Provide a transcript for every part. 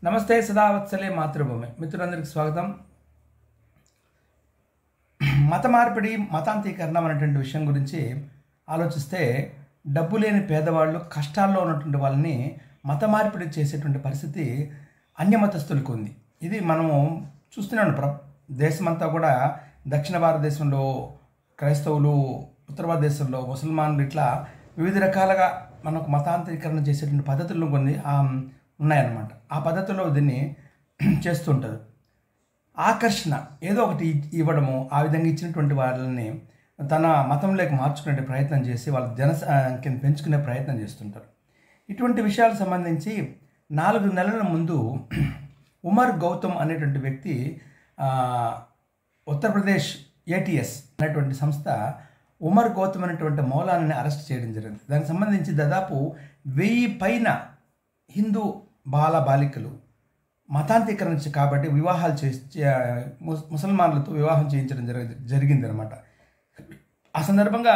నమస్తే సదావత్సలే మాతృభూమి మిత్రులందరికీ స్వాగతం మత మార్పిడి మతాంతీకరణ అనేటువంటి విషయం గురించి ఆలోచిస్తే డబ్బు లేని పేదవాళ్ళు కష్టాల్లో ఉన్నటువంటి వాళ్ళని మత మార్పిడి చేసేటువంటి పరిస్థితి అన్యమతస్తులకు ఉంది ఇది మనము చూస్తున్నాం ప్ర దేశమంతా కూడా దక్షిణ భారతదేశంలో క్రైస్తవులు ఉత్తర భారతదేశంలో ముసల్మాన్లు ఇట్లా వివిధ రకాలుగా మనకు మతాంతరీకరణ చేసేటువంటి పద్ధతులు కొన్ని ఆ, ఉన్నాయన్నమాట ఆ పద్ధతిలో దీన్ని చేస్తుంటారు ఆకర్షణ ఏదో ఒకటి ఇవ్వడము ఆ విధంగా ఇచ్చినటువంటి వాళ్ళని తన మతంలోకి మార్చుకునే ప్రయత్నం చేసి వాళ్ళ జనసంఖ్యను పెంచుకునే ప్రయత్నం చేస్తుంటారు ఇటువంటి విషయాలకు సంబంధించి నాలుగు నెలల ముందు ఉమర్ గౌతమ్ అనేటువంటి వ్యక్తి ఆ, ఉత్తరప్రదేశ్ ఏటీఎస్ అనేటువంటి సంస్థ ఉమర్ గౌతమ్ అనేటువంటి మౌలాన్ని అరెస్ట్ చేయడం జరిగింది దానికి సంబంధించి దాదాపు వెయ్యి పైన హిందూ బాల బాలికలు మతాంతీకరణ చే- కాబట్టి వివాహాలు చేసి చే- ముస్- ముసల్మాన్లతో వివాహం చేయించడం జరిగి జరిగింది అనమాట ఆ సందర్భంగా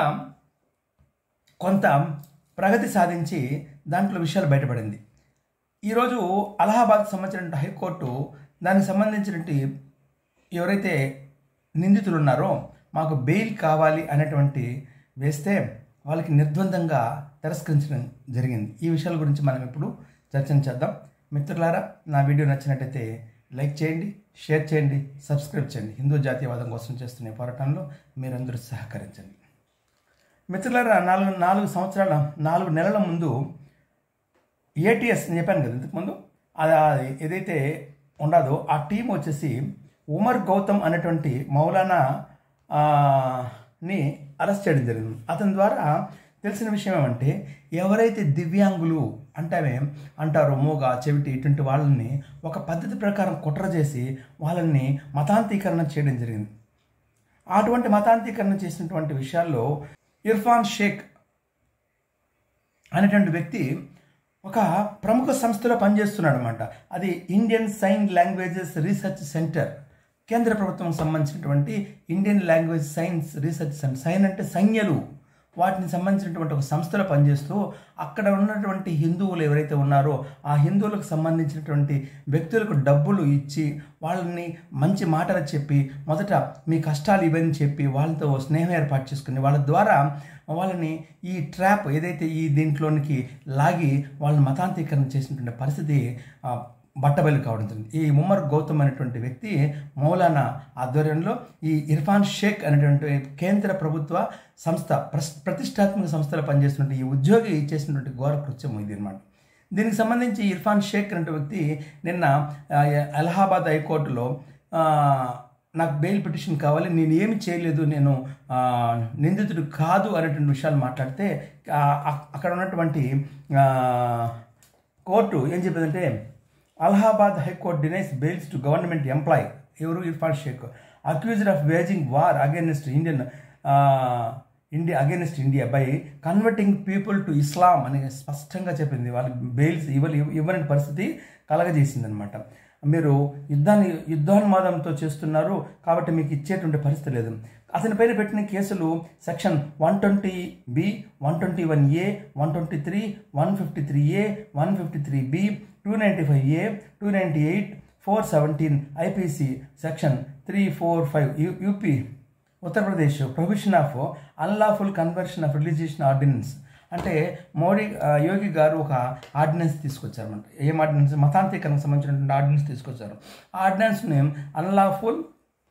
కొంత ప్రగతి సాధించి దాంట్లో విషయాలు బయటపడింది ఈరోజు అలహాబాద్ సంబంధించిన హైకోర్టు దానికి సంబంధించినటువంటి ఎవరైతే నిందితులు ఉన్నారో మాకు బెయిల్ కావాలి అనేటువంటి వేస్తే వాళ్ళకి నిర్ద్వందంగా తిరస్కరించడం జరిగింది ఈ విషయాల గురించి మనం ఇప్పుడు చర్చించేద్దాం మిత్రులారా నా వీడియో నచ్చినట్టయితే లైక్ చేయండి షేర్ చేయండి సబ్స్క్రైబ్ చేయండి హిందూ జాతీయవాదం కోసం చేస్తున్న ఈ పోరాటంలో మీరందరూ సహకరించండి మిత్రులారా నాలుగు నాలుగు సంవత్సరాల నాలుగు నెలల ముందు ఏటీఎస్ నేను చెప్పాను కదా ఇంతకుముందు అది అది ఏదైతే ఉండదో ఆ టీం వచ్చేసి ఉమర్ గౌతమ్ అనేటువంటి మౌలానా ఆ, ని అరెస్ట్ చేయడం జరిగింది అతని ద్వారా తెలిసిన విషయం ఏమంటే ఎవరైతే దివ్యాంగులు అంటామే అంటారో మూగ చెవిటి ఇటువంటి వాళ్ళని ఒక పద్ధతి ప్రకారం కుట్ర చేసి వాళ్ళని మతాంతీకరణ చేయడం జరిగింది అటువంటి మతాంతీకరణ చేసినటువంటి విషయాల్లో ఇర్ఫాన్ షేక్ అనేటువంటి వ్యక్తి ఒక ప్రముఖ సంస్థలో పనిచేస్తున్నాడు అనమాట అది Indian sign languages research centre కేంద్ర ప్రభుత్వం సంబంధించినటువంటి Indian language science research centre sign అంటే సంజ్ఞలు వాటిని సంబంధించినటువంటి ఒక సంస్థలో పనిచేస్తూ అక్కడ ఉన్నటువంటి హిందువులు ఎవరైతే ఉన్నారో ఆ హిందువులకు సంబంధించినటువంటి వ్యక్తులకు డబ్బులు ఇచ్చి వాళ్ళని మంచి మాటలు చెప్పి మొదట మీ కష్టాలు ఇవన్నీ చెప్పి వాళ్ళతో స్నేహం ఏర్పాటు చేసుకుని వాళ్ళ ద్వారా వాళ్ళని ఈ ట్రాప్ ఏదైతే ఈ దీంట్లోనికి లాగి వాళ్ళని మతాంతీకరణ చేసినటువంటి పరిస్థితి ఆ, బట్టబయలు కావడం జరిగింది ఈ ఉమర్ గౌతమ్ అనేటువంటి వ్యక్తి మౌలానా ఆధ్వర్యంలో ఈ ఇర్ఫాన్ షేక్ అనేటువంటి కేంద్ర ప్రభుత్వ సంస్థ ప్రస్- ప్రతిష్టాత్మక సంస్థలో పనిచేస్తున్నటువంటి ఈ ఉద్యోగి చేసినటువంటి ఘోర కృత్యం ఇది అనమాట దీనికి సంబంధించి ఇర్ఫాన్ షేక్ అనే వ్యక్తి నిన్న ఆ, అలహాబాద్ హైకోర్టులో ఆ, నాకు బెయిల్ పిటిషన్ కావాలి నేను ఏమి చేయలేదు నేను ఆ, నిందితుడు కాదు అనేటువంటి విషయాలు మాట్లాడితే ఆ, అ- అక్కడ ఉన్నటువంటి ఆ, కోర్టు ఏం చెప్పిందంటే Allahabad high court denies bails to government employee ఎవరు Irfan Sheikh accused of waging war against Indian India against India by converting people to Islam అని స్పష్టంగా చెప్పింది వాళ్ళు బెయిల్స్ ఇవ్వని ఇవ్వని పరిస్థితి కలగజేసిందనమాట మీరు యుద్ధాన్ని యుద్ధానువాదంతో చేస్తున్నారు కాబట్టి మీకు ఇచ్చేటువంటి పరిస్థితి లేదు అతని పైన పెట్టిన కేసులు section one twenty B one twenty one A one twenty three one fifty three A one fifty three B two ninety five A two ninety eight four seventeen IPC section three four five UP Uttar Pradesh prohibition of unlawful conversion of religious ordinance అంటే మోడీ ఆ, యోగి గారు ఒక ordinance తీసుకొచ్చారన్నమాట ఏం ordinance మతాంతీకరణకు సంబంధించినటువంటి ordinance తీసుకొచ్చారు ఆ ఆర్డినెన్స్ని unlawful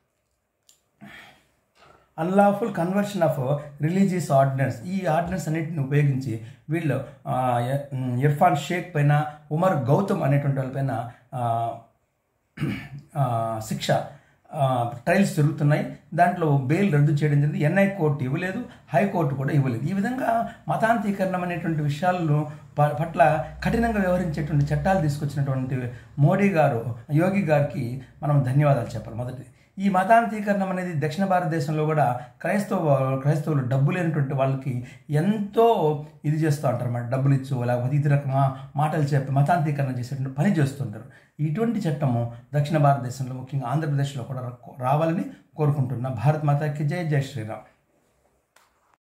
unlawful conversion of religious ordinance ఈ ఆర్డినెన్స్ అన్నిటిని ఉపయోగించి వీళ్ళు ఆ, ఇ- ఇర్ఫాన్ షేక్ పైన ఉమర్ గౌతమ్ అనేటువంటి వాళ్ళపైన ఆ, ఆ, శిక్ష ఆ, ట్రయల్స్ జరుగుతున్నాయి దాంట్లో బెయిల్ రద్దు చేయడం జరిగింది ఎన్ఐ కోర్టు ఇవ్వలేదు హైకోర్టు కూడా ఇవ్వలేదు ఈ విధంగా మతాంతీకరణం అనేటువంటి విషయాలను ప- పట్ల కఠినంగా వ్యవహరించేటువంటి చట్టాలు తీసుకొచ్చినటువంటి మోడీ గారు యోగి గారికి మనం ధన్యవాదాలు చెప్పాలి మొదటి ఈ మతాంతీకరణం అనేది దక్షిణ భారతదేశంలో కూడా క్రైస్తవ క్రైస్తవులు డబ్బు లేనటువంటి వాళ్ళకి ఎంతో ఇది చేస్తూ ఉంటారు అన్నమాట డబ్బులు ఇచ్చు లేకపోతే ఇతర మా- మాటలు చెప్పి మతాంతీకరణ చేసేటువంటి పని చేస్తుంటారు ఇటువంటి చట్టము దక్షిణ భారతదేశంలో ముఖ్యంగా ఆంధ్రప్రదేశ్లో కూడా రా- రావాలని కోరుకుంటున్నా భారత్ మాతాకి జై జై శ్రీరామ్